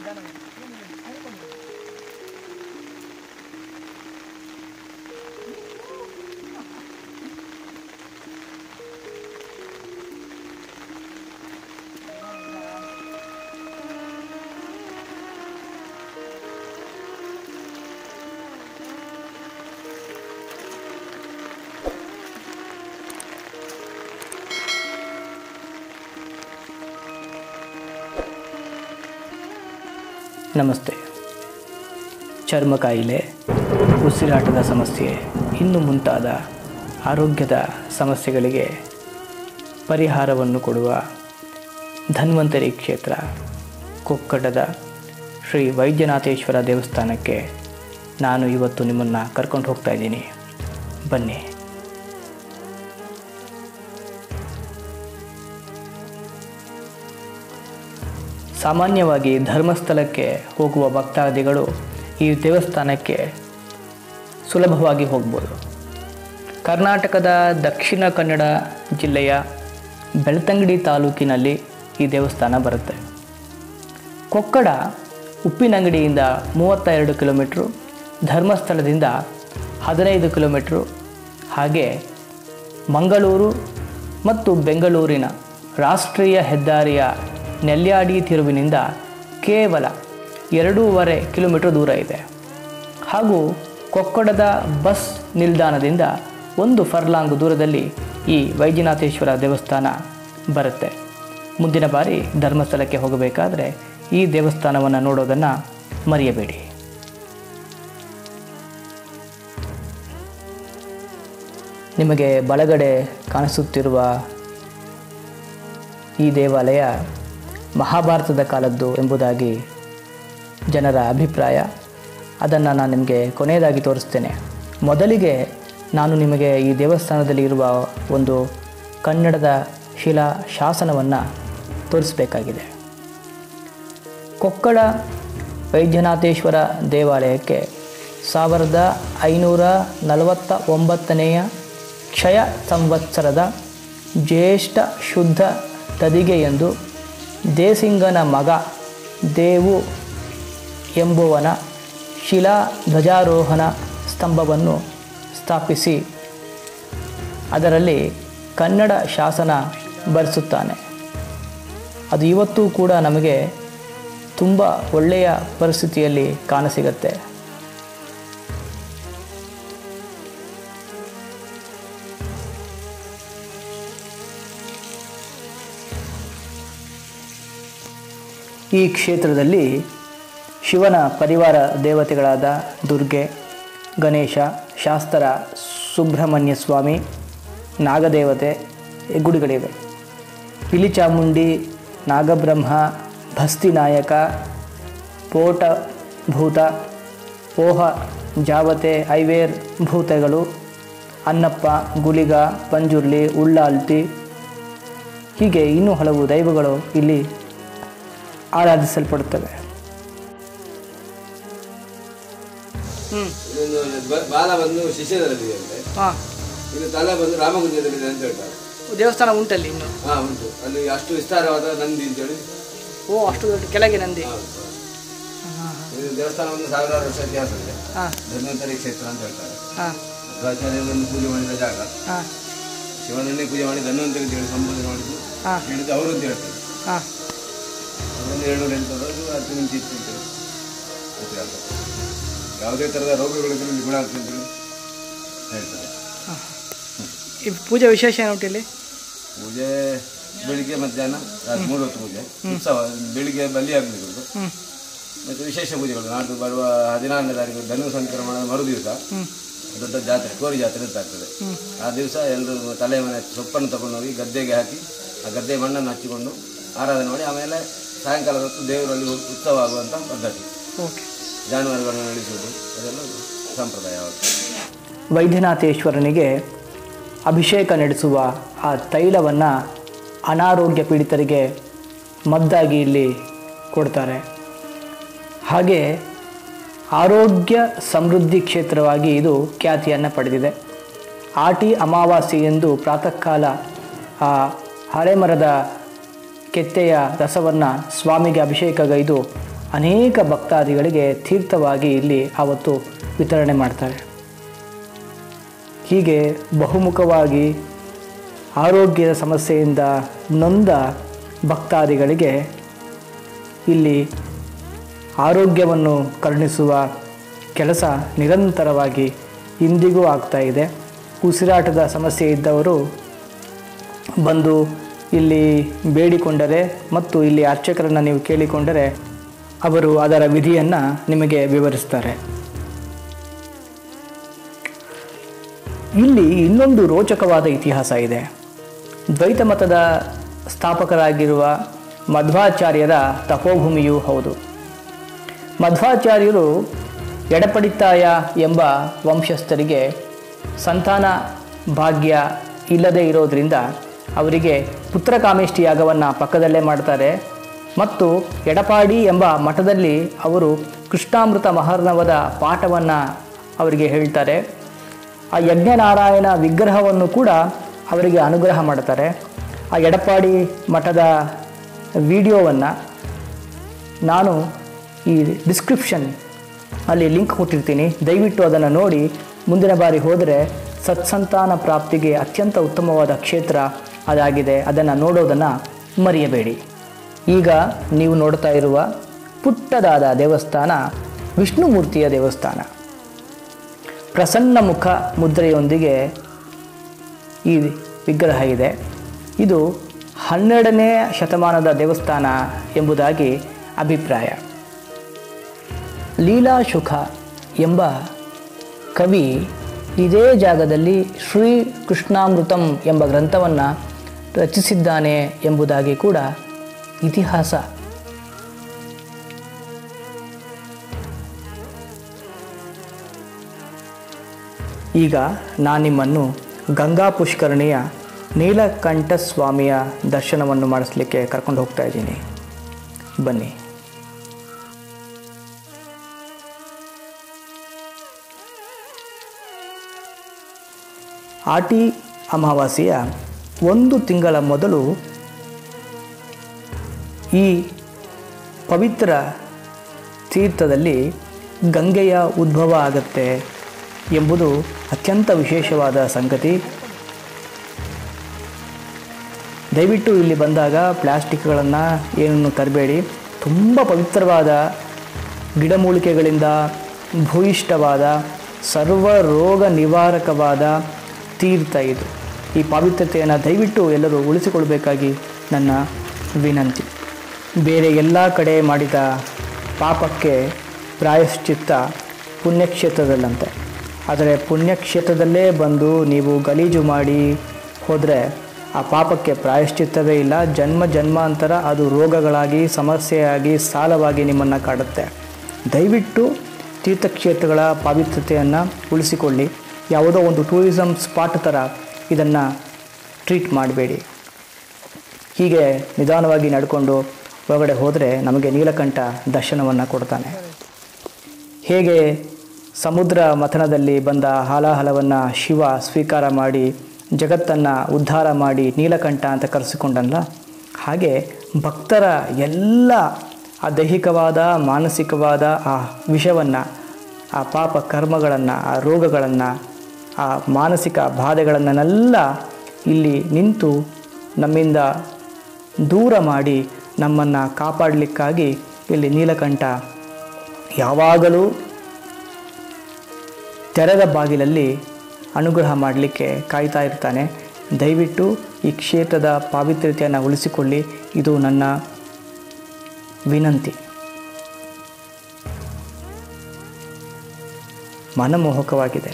ನಮಸ್ತೆ ಚರ್ಮ ಕಾಯಿಲೆ ಉಸಿರಾಟದ ಸಮಸ್ಯೆ ಇನ್ನು ಮುಂತಾದ ಆರೋಗ್ಯದ ಸಮಸ್ಯೆಗಳಿಗೆ ಪರಿಹಾರವನ್ನು ಕೊಡುವ ಧನ್ವಂತರಿ ಕ್ಷೇತ್ರ ಕೊಕ್ಕಡದ ಶ್ರೀ ವೈದ್ಯನಾಥೇಶ್ವರ ದೇವಸ್ಥಾನಕ್ಕೆ ನಾನು ಇವತ್ತು ನಿಮ್ಮನ್ನು ಕರ್ಕೊಂಡು ಹೋಗ್ತಾ ಇದ್ದೀನಿ ಬನ್ನಿ ಸಾಮಾನ್ಯವಾಗಿ ಧರ್ಮಸ್ಥಳಕ್ಕೆ ಹೋಗುವ ಭಕ್ತಾದಿಗಳು ಈ ದೇವಸ್ಥಾನಕ್ಕೆ ಸುಲಭವಾಗಿ ಹೋಗ್ಬೋದು ಕರ್ನಾಟಕದ ದಕ್ಷಿಣ ಕನ್ನಡ ಜಿಲ್ಲೆಯ ಬೆಳ್ತಂಗಡಿ ತಾಲೂಕಿನಲ್ಲಿ ಈ ದೇವಸ್ಥಾನ ಬರುತ್ತೆ ಕೊಕ್ಕಡ ಉಪ್ಪಿನಂಗಡಿಯಿಂದ ಮೂವತ್ತ ಎರಡು ಕಿಲೋಮೀಟ್ರು ಧರ್ಮಸ್ಥಳದಿಂದ ಹದಿನೈದು ಕಿಲೋಮೀಟ್ರು ಹಾಗೆ ಮಂಗಳೂರು ಮತ್ತು ಬೆಂಗಳೂರಿನ ರಾಷ್ಟ್ರೀಯ ಹೆದ್ದಾರಿಯ ನೆಲ್ಯಾಡಿ ತಿರುವಿನಿಂದ ಕೇವಲ ಎರಡೂವರೆ ಕಿಲೋಮೀಟರ್ ದೂರ ಇದೆ ಹಾಗೂ ಕೊಕ್ಕಡದ ಬಸ್ ನಿಲ್ದಾಣದಿಂದ ಒಂದು ಫರ್ಲಾಂಗ್ ದೂರದಲ್ಲಿ ಈ ವೈದ್ಯನಾಥೇಶ್ವರ ದೇವಸ್ಥಾನ ಬರುತ್ತೆ ಮುಂದಿನ ಬಾರಿ ಧರ್ಮಸ್ಥಳಕ್ಕೆ ಹೋಗಬೇಕಾದ್ರೆ ಈ ದೇವಸ್ಥಾನವನ್ನು ನೋಡೋದನ್ನು ಮರೆಯಬೇಡಿ ನಿಮಗೆ ಬಲಗಡೆ ಕಾಣಿಸುತ್ತಿರುವ ಈ ದೇವಾಲಯ ಮಹಾಭಾರತದ ಕಾಲದ್ದು ಎಂಬುದಾಗಿ ಜನರ ಅಭಿಪ್ರಾಯ ಅದನ್ನು ನಾನು ನಿಮಗೆ ಕೊನೆಯದಾಗಿ ತೋರಿಸ್ತೇನೆ ಮೊದಲಿಗೆ ನಾನು ನಿಮಗೆ ಈ ದೇವಸ್ಥಾನದಲ್ಲಿ ಇರುವ ಒಂದು ಕನ್ನಡದ ಶಿಲಾ ಶಾಸನವನ್ನು ತೋರಿಸಬೇಕಾಗಿದೆ ಕೊಕ್ಕಳ ವೈದ್ಯನಾಥೇಶ್ವರ ದೇವಾಲಯಕ್ಕೆ ಸಾವಿರದ ಐನೂರ ನಲವತ್ತ ಒಂಬತ್ತನೆಯ ಕ್ಷಯ ಸಂವತ್ಸರದ ಜ್ಯೇಷ್ಠ ಶುದ್ಧ ತದಿಗೆಯೆಂದು ದೇಸಿಂಗನ ಮಗ ದೇವು ಎಂಬುವನ ಶಿಲಾ ಧ್ವಜಾರೋಹಣ ಸ್ತಂಭವನ್ನು ಸ್ಥಾಪಿಸಿ ಅದರಲ್ಲಿ ಕನ್ನಡ ಶಾಸನ ಬರೆಸುತ್ತಾನೆ ಅದು ಇವತ್ತೂ ಕೂಡ ನಮಗೆ ತುಂಬ ಒಳ್ಳೆಯ ಪರಿಸ್ಥಿತಿಯಲ್ಲಿ ಕಾಣಸಿಗತ್ತೆ ಈ ಕ್ಷೇತ್ರದಲ್ಲಿ ಶಿವನ ಪರಿವಾರ ದೇವತೆಗಳಾದ ದುರ್ಗೆ ಗಣೇಶ ಶಾಸ್ತ್ರ ಸುಬ್ರಹ್ಮಣ್ಯ ಸ್ವಾಮಿ ನಾಗದೇವತೆ ಗುಡಿಗಳಿವೆ ಪಿಲಿಚಾಮುಂಡಿ ನಾಗಬ್ರಹ್ಮ ಭಸ್ತಿನಾಯಕ ಪೋಟ ಭೂತ ಪೋಹ ಜಾವತೆ ಐವೇರ್ ಭೂತಗಳು ಅನ್ನಪ್ಪ ಗುಳಿಗ ಪಂಜುರ್ಲಿ ಉಳ್ಳಾಲ್ತಿ ಹೀಗೆ ಇನ್ನೂ ಹಲವು ದೈವಗಳು ಇಲ್ಲಿ ಆರಾಧಿಸಲ್ಪಡುತ್ತವೆ ಇದೊಂದು ಬ- ಬಾಲ ಬಂದು ಶಿಷ್ಯದಲ್ಲಿದೆ ಅಂತೆ ಹಾಂ ಇದು ತಲೆ ಬಂದು ರಾಮಗುಂಜದಲ್ಲಿದೆ ಅಂತ ಹೇಳ್ತಾರೆ ದೇವಸ್ಥಾನ ಉಂಟಲ್ಲಿ ಇನ್ನು ಹಾ ಉಂಟು ಅಲ್ಲಿ ಅಷ್ಟು ವಿಸ್ತಾರವಾದ ನಂದಿ ಅಂತೇಳಿ ಓ ಅಷ್ಟು ದೊಡ್ಡ ಕೆಳಗೆ ನಂದಿ ಹಾ, ಇದು ದೇವಸ್ಥಾನ ಒಂದು ಸಾವಿರಾರು ವರ್ಷ ಇತಿಹಾಸ ಇದೆ ಹಾಂ ಧನ್ವಂತರಿ ಕ್ಷೇತ್ರ ಅಂತ ಹೇಳ್ತಾರೆ ಹಾಂ ಮಧ್ವಾಚಾರ್ಯರನ್ನು ಪೂಜೆ ಮಾಡಿದ ಜಾಗ ಹಾಂ ಶಿವನನ್ನೇ ಪೂಜೆ ಮಾಡಿ ಧನ್ವಂತರಿ ಅಂತ ಹೇಳಿ ಸಂಬೋಧನೆ ಮಾಡಿದ್ದು ಹಾಂ ಹೇಳಿದ್ದು ಅವರು ಅಂತ ಹೇಳ್ತಾರೆ ಹಾಂ ಒಂದು ಏಳ್ನೂರ ಎಂಟು ವರ್ಷ ಹತ್ತು ಮಿಂಚು ಇತ್ತು ಅಂತೇಳಿ ಇತಿಹಾಸ ಯಾವುದೇ ಥರದ ರೋಗಗಳಿದ್ರು ಇಲ್ಲಿ ಗುಣ ಆಗ್ತದೆ ಅಂತೇಳಿ ಹೇಳ್ತಾರೆ ಈ ಪೂಜೆ ವಿಶೇಷ ಏನು ಉಂಟು ಇಲ್ಲಿ ಪೂಜೆ ಬೆಳಿಗ್ಗೆ ಮಧ್ಯಾಹ್ನ ರಾತ್ರಿ ಮೂರು ಹೊತ್ತು ಪೂಜೆ ಉತ್ಸವ ಬೆಳಿಗ್ಗೆ ಬಲಿ ಆಗಲಿಕ್ಕೆ ಹ್ಞೂ ಮತ್ತು ವಿಶೇಷ ಪೂಜೆಗಳು ನಾಡ್ದು ಬರುವ ಹದಿನಾರನೇ ತಾರೀಕು ಧನು ಸಂಕ್ರಮಣದ ಮರು ದಿವಸ ಹ್ಞೂ ದೊಡ್ಡ ಜಾತ್ರೆ ಕೋರಿ ಜಾತ್ರೆ ಅಂತ ಆಗ್ತದೆ ಹ್ಞೂ ಆ ದಿವಸ ಎಲ್ಲರೂ ತಲೆ ಮನೆ ಸೊಪ್ಪನ್ನು ತಗೊಂಡೋಗಿ ಗದ್ದೆಗೆ ಹಾಕಿ ಆ ಗದ್ದೆ ಮಣ್ಣನ್ನು ಹಚ್ಚಿಕೊಂಡು ಆರಾಧನೆ ಮಾಡಿ ಆಮೇಲೆ ಸಾಯಂಕಾಲದ ಹೊತ್ತು ದೇವರಲ್ಲಿ ಉತ್ಸವ ಆಗುವಂಥ ಪದ್ಧತಿ ಓಕೆ ಜಾನುವಾರುಗಳನ್ನು ನಡೆಸುವುದು ಅದೆಲ್ಲ ಸಂಪ್ರದಾಯ ಆಗುತ್ತೆ ವೈದ್ಯನಾಥೇಶ್ವರನಿಗೆ ಅಭಿಷೇಕ ನಡೆಸುವ ಆ ತೈಲವನ್ನು ಅನಾರೋಗ್ಯ ಪೀಡಿತರಿಗೆ ಮದ್ದಾಗಿ ಇಲ್ಲಿ ಕೊಡ್ತಾರೆ ಹಾಗೆ ಆರೋಗ್ಯ ಸಮೃದ್ಧಿ ಕ್ಷೇತ್ರವಾಗಿ ಇದು ಖ್ಯಾತಿಯನ್ನು ಪಡೆದಿದೆ ಆಟಿ ಅಮಾವಾಸ್ಯೆ ಎಂದು ಪ್ರಾತಃ ಕಾಲ ಆ ಹಳೆಮರದ ಕೆತ್ತೆಯ ರಸವನ್ನು ಸ್ವಾಮಿಗೆ ಅಭಿಷೇಕಗೈದು ಅನೇಕ ಭಕ್ತಾದಿಗಳಿಗೆ ತೀರ್ಥವಾಗಿ ಇಲ್ಲಿ ಆವತ್ತು ವಿತರಣೆ ಮಾಡ್ತಾರೆ ಹೀಗೆ ಬಹುಮುಖವಾಗಿ ಆರೋಗ್ಯದ ಸಮಸ್ಯೆಯಿಂದ ನೊಂದ ಭಕ್ತಾದಿಗಳಿಗೆ ಇಲ್ಲಿ ಆರೋಗ್ಯವನ್ನು ಕರುಣಿಸುವ ಕೆಲಸ ನಿರಂತರವಾಗಿ ಇಂದಿಗೂ ಆಗ್ತಾ ಇದೆ ಉಸಿರಾಟದ ಸಮಸ್ಯೆ ಇದ್ದವರು ಬಂದು ಇಲ್ಲಿ ಬೇಡಿಕೊಂಡರೆ ಮತ್ತು ಇಲ್ಲಿ ಅರ್ಚಕರನ್ನು ನೀವು ಕೇಳಿಕೊಂಡರೆ ಅವರು ಅದರ ವಿಧಿಯನ್ನು ನಿಮಗೆ ವಿವರಿಸ್ತಾರೆ ಇಲ್ಲಿ ಇನ್ನೊಂದು ರೋಚಕವಾದ ಇತಿಹಾಸ ಇದೆ ದ್ವೈತ ಮತದ ಸ್ಥಾಪಕರಾಗಿರುವ ಮಧ್ವಾಚಾರ್ಯರ ತಪೋಭೂಮಿಯೂ ಹೌದು ಮಧ್ವಾಚಾರ್ಯರು ಎಡಪಡಿತಾಯ ಎಂಬ ವಂಶಸ್ಥರಿಗೆ ಸಂತಾನ ಭಾಗ್ಯ ಇಲ್ಲದೇ ಇರೋದರಿಂದ ಅವರಿಗೆ ಪುತ್ರಕಾಮೇಷ್ಟಿ ಯಾಗವನ್ನು ಪಕ್ಕದಲ್ಲೇ ಮಾಡ್ತಾರೆ ಮತ್ತು ಎಡಪಾಡಿ ಎಂಬ ಮಠದಲ್ಲಿ ಅವರು ಕೃಷ್ಣಾಮೃತ ಮಹರ್ಣವದ ಪಾಠವನ್ನು ಅವರಿಗೆ ಹೇಳ್ತಾರೆ ಆ ಯಜ್ಞನಾರಾಯಣ ವಿಗ್ರಹವನ್ನು ಕೂಡ ಅವರಿಗೆ ಅನುಗ್ರಹ ಮಾಡ್ತಾರೆ ಆ ಎಡಪಾಡಿ ಮಠದ ವಿಡಿಯೋವನ್ನು ನಾನು ಈ ಡಿಸ್ಕ್ರಿಪ್ಷನ್ ಅಲ್ಲಿ ಲಿಂಕ್ ಕೊಟ್ಟಿರ್ತೀನಿ ದಯವಿಟ್ಟು ಅದನ್ನು ನೋಡಿ ಮುಂದಿನ ಬಾರಿ ಹೋದರೆ ಸತ್ಸಂತಾನ ಪ್ರಾಪ್ತಿಗೆ ಅತ್ಯಂತ ಉತ್ತಮವಾದ ಕ್ಷೇತ್ರ ಅದಾಗಿದೆ ಅದನ್ನು ನೋಡೋದನ್ನು ಮರೆಯಬೇಡಿ ಈಗ ನೀವು ನೋಡ್ತಾ ಇರುವ ಪುಟ್ಟದಾದ ದೇವಸ್ಥಾನ ವಿಷ್ಣುಮೂರ್ತಿಯ ದೇವಸ್ಥಾನ ಪ್ರಸನ್ನ ಮುಖ ಮುದ್ರೆಯೊಂದಿಗೆ ಈ ವಿಗ್ರಹ ಇದೆ ಇದು ಹನ್ನೆರಡನೇ ಶತಮಾನದ ದೇವಸ್ಥಾನ ಎಂಬುದಾಗಿ ಅಭಿಪ್ರಾಯ ಲೀಲಾಶುಖ ಎಂಬ ಕವಿ ಇದೇ ಜಾಗದಲ್ಲಿ ಶ್ರೀ ಕೃಷ್ಣಾಮೃತಂ ಎಂಬ ಗ್ರಂಥವನ್ನು ರಚಿಸಿದ್ದಾನೆ ಎಂಬುದಾಗಿ ಕೂಡ ಇತಿಹಾಸ ಈಗ ನಾನು ನಿಮ್ಮನ್ನು ಗಂಗಾ ಪುಷ್ಕರಣಿಯ ನೀಲಕಂಠ ಸ್ವಾಮಿಯ ದರ್ಶನವನ್ನು ಮಾಡಿಸ್ಲಿಕ್ಕೆ ಕರ್ಕೊಂಡು ಹೋಗ್ತಾ ಇದ್ದೀನಿ ಬನ್ನಿ ಆಟಿ ಅಮಾವಾಸ್ಯೆಯ ಒಂದು ತಿಂಗಳ ಮೊದಲು ಈ ಪವಿತ್ರ ತೀರ್ಥದಲ್ಲಿ ಗಂಗೆಯ ಉದ್ಭವ ಆಗತ್ತೆ ಎಂಬುದು ಅತ್ಯಂತ ವಿಶೇಷವಾದ ಸಂಗತಿ ದಯವಿಟ್ಟು ಇಲ್ಲಿ ಬಂದಾಗ ಪ್ಲಾಸ್ಟಿಕ್ಗಳನ್ನು ಏನನ್ನು ತರಬೇಡಿ ತುಂಬ ಪವಿತ್ರವಾದ ಗಿಡಮೂಲಿಕೆಗಳಿಂದ ಭೂಯಿಷ್ಠವಾದ ಸರ್ವ ರೋಗ ನಿವಾರಕವಾದ ತೀರ್ಥ ಇದು ಈ ಪವಿತ್ರತೆಯನ್ನು ದಯವಿಟ್ಟು ಎಲ್ಲರೂ ಉಳಿಸಿಕೊಳ್ಬೇಕಾಗಿ ನನ್ನ ವಿನಂತಿ ಬೇರೆ ಎಲ್ಲ ಕಡೆ ಮಾಡಿದ ಪಾಪಕ್ಕೆ ಪ್ರಾಯಶ್ಚಿತ್ತ ಪುಣ್ಯಕ್ಷೇತ್ರದಲ್ಲಂತೆ ಆದರೆ ಪುಣ್ಯಕ್ಷೇತ್ರದಲ್ಲೇ ಬಂದು ನೀವು ಗಲೀಜು ಮಾಡಿ ಹೋದರೆ ಆ ಪಾಪಕ್ಕೆ ಪ್ರಾಯಶ್ಚಿತ್ತವೇ ಇಲ್ಲ ಜನ್ಮ ಜನ್ಮಾಂತರ ಅದು ರೋಗಗಳಾಗಿ ಸಮಸ್ಯೆಯಾಗಿ ಸಾಲವಾಗಿ ನಿಮ್ಮನ್ನು ಕಾಡುತ್ತೆ ದಯವಿಟ್ಟು ತೀರ್ಥಕ್ಷೇತ್ರಗಳ ಪವಿತ್ರತೆಯನ್ನು ಉಳಿಸಿಕೊಳ್ಳಿ ಯಾವುದೋ ಒಂದು ಟೂರಿಸಮ್ ಸ್ಪಾಟ್ ಥರ ಇದನ್ನು ಟ್ರೀಟ್ ಮಾಡಬೇಡಿ ಹೀಗೆ ನಿಧಾನವಾಗಿ ನಡ್ಕೊಂಡು ಒಳಗಡೆ ಹೋದರೆ ನಮಗೆ ನೀಲಕಂಠ ದರ್ಶನವನ್ನು ಕೊಡ್ತಾನೆ ಹೇಗೆ ಸಮುದ್ರ ಮಥನದಲ್ಲಿ ಬಂದ ಹಾಲಾಹಲವನ್ನು ಶಿವ ಸ್ವೀಕಾರ ಮಾಡಿ ಜಗತ್ತನ್ನು ಉದ್ಧಾರ ಮಾಡಿ ನೀಲಕಂಠ ಅಂತ ಕರೆಸಿಕೊಂಡಲ್ಲ ಹಾಗೆ ಭಕ್ತರ ಎಲ್ಲ ಆ ದೈಹಿಕವಾದ ಮಾನಸಿಕವಾದ ಆ ವಿಷವನ್ನು ಆ ಪಾಪ ಕರ್ಮಗಳನ್ನು ಆ ರೋಗಗಳನ್ನು ಆ ಮಾನಸಿಕ ಬಾಧೆಗಳನ್ನೆಲ್ಲ ಇಲ್ಲಿ ನಿಂತು ನಮ್ಮಿಂದ ದೂರ ಮಾಡಿ ನಮ್ಮನ್ನು ಕಾಪಾಡಲಿಕ್ಕಾಗಿ ಇಲ್ಲಿ ನೀಲಕಂಠ ಯಾವಾಗಲೂ ತೆರೆದ ಬಾಗಿಲಲ್ಲಿ ಅನುಗ್ರಹ ಮಾಡಲಿಕ್ಕೆ ಕಾಯ್ತಾ ಇರ್ತಾನೆ ದಯವಿಟ್ಟು ಈ ಕ್ಷೇತ್ರದ ಪಾವಿತ್ರ್ಯತೆಯನ್ನು ಉಳಿಸಿಕೊಳ್ಳಿ ಇದು ನನ್ನ ವಿನಂತಿ ಮನಮೋಹಕವಾಗಿದೆ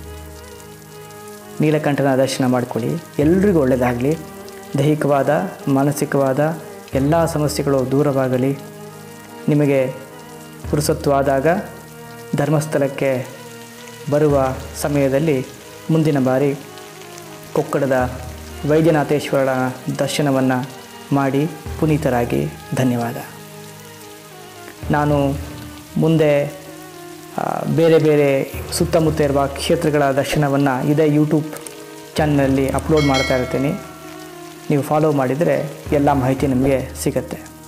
ನೀಲಕಂಠನ ದರ್ಶನ ಮಾಡಿಕೊಳ್ಳಿ ಎಲ್ರಿಗೂ ಒಳ್ಳೆಯದಾಗಲಿ ದೈಹಿಕವಾದ ಮಾನಸಿಕವಾದ ಎಲ್ಲ ಸಮಸ್ಯೆಗಳು ದೂರವಾಗಲಿ ನಿಮಗೆ ಪುರುಸತ್ವಾದಾಗ ಧರ್ಮಸ್ಥಳಕ್ಕೆ ಬರುವ ಸಮಯದಲ್ಲಿ ಮುಂದಿನ ಬಾರಿ ಕೊಕ್ಕಡದ ವೈದ್ಯನಾಥೇಶ್ವರನ ದರ್ಶನವನ್ನು ಮಾಡಿ ಪುನೀತರಾಗಿ ಧನ್ಯವಾದ ನಾನು ಮುಂದೆ ಆ, ಬೇರೆ ಬೇರೆ ಸುತ್ತಮುತ್ತ ಇರುವ ಕ್ಷೇತ್ರಗಳ ದರ್ಶನವನ್ನು ಇದೇ ಯೂಟ್ಯೂಬ್ ಚಾನಲಲ್ಲಿ ಅಪ್ಲೋಡ್ ಮಾಡ್ತಾ ಇರ್ತೀನಿ ನೀವು ಫಾಲೋ ಮಾಡಿದರೆ ಎಲ್ಲ ಮಾಹಿತಿ ನಿಮಗೆ ಸಿಗುತ್ತೆ